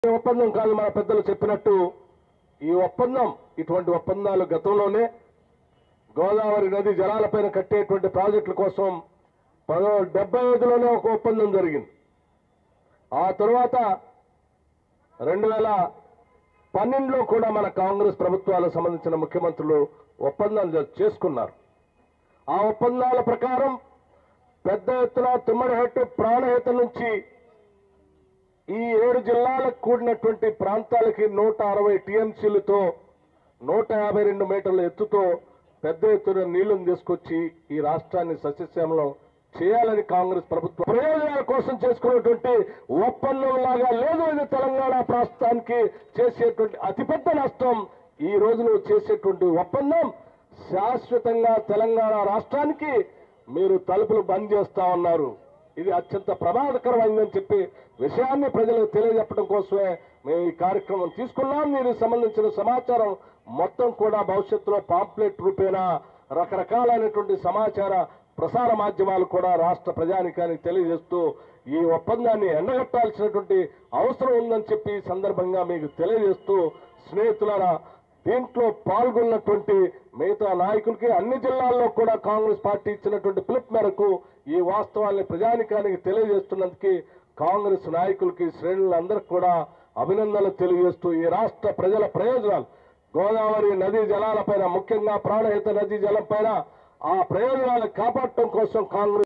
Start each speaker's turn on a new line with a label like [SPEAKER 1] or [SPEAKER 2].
[SPEAKER 1] ఈ ఒప్పందం కాదు మన పెద్దలు చెప్పినట్టు ఈ ఒప్పందం ఇటువంటి ఒప్పందాలు గతంలోనే గోదావరి నది జలాలపైన కట్టేటువంటి ప్రాజెక్టుల కోసం పంతొమ్మిది డెబ్బై ఐదులోనే ఒక ఒప్పందం జరిగింది ఆ తరువాత రెండు వేల పన్నెండులో కూడా మన కాంగ్రెస్ ప్రభుత్వాలకు సంబంధించిన ముఖ్యమంత్రులు ఒప్పందాలు జ- చేసుకున్నారు ఆ ఒప్పందాల ప్రకారం పెద్ద ఎత్తున తుమ్మడిహట్టు ప్రాణహిత నుంచి ఈ ఏడు జిల్లాలకు కూడినటువంటి ప్రాంతాలకి నూట అరవై టీఎంసీలతో నూట యాభై రెండు మీటర్ల ఎత్తుతో పెద్ద ఎత్తున నీళ్లను తీసుకొచ్చి ఈ రాష్ట్రాన్ని సస్యశ్యామలం చేయాలని కాంగ్రెస్ ప్రభుత్వం ప్రయోజనాల కోసం చేసుకున్నటువంటి ఒప్పందం లాగా లేదు ఇది తెలంగాణ రాష్ట్రానికి చేసేటువంటి అతిపెద్ద నష్టం ఈ రోజు నువ్వు చేసేటువంటి ఒప్పందం శాశ్వతంగా తెలంగాణ రాష్ట్రానికి మీరు తలుపులు బంద్ చేస్తా ఉన్నారు ఇది అత్యంత ప్రమాదకరమైందని చెప్పి విషయాన్ని ప్రజలకు తెలియజెప్పడం కోసమే మేము ఈ కార్యక్రమం తీసుకున్నాం దీనికి సంబంధించిన సమాచారం మొత్తం కూడా భవిష్యత్తులో పాంప్లెట్ రూపేణా రకరకాలైనటువంటి సమాచార ప్రసార మాధ్యమాలు కూడా రాష్ట్ర ప్రజానికానికి తెలియజేస్తూ ఈ ఒప్పందాన్ని ఎండగట్టాల్సినటువంటి అవసరం ఉందని చెప్పి ఈ సందర్భంగా మీకు తెలియజేస్తూ స్నేహితులారా దీంట్లో పాల్గొన్నటువంటి మిగతా నాయకులకి అన్ని జిల్లాల్లో కూడా కాంగ్రెస్ పార్టీ ఇచ్చినటువంటి పిలుపు మేరకు ఈ వాస్తవాన్ని ప్రజానికానికి తెలియజేస్తున్నందుకు కాంగ్రెస్ నాయకులకి శ్రేణులందరికీ కూడా అభినందనలు తెలియజేస్తూ ఈ రాష్ట్ర ప్రజల ప్రయోజనాలు గోదావరి నదీ జలాలపైన ముఖ్యంగా ప్రాణహిత నదీ జలం పైన ఆ ప్రయోజనాలు కాపాడటం కోసం కాంగ్రెస్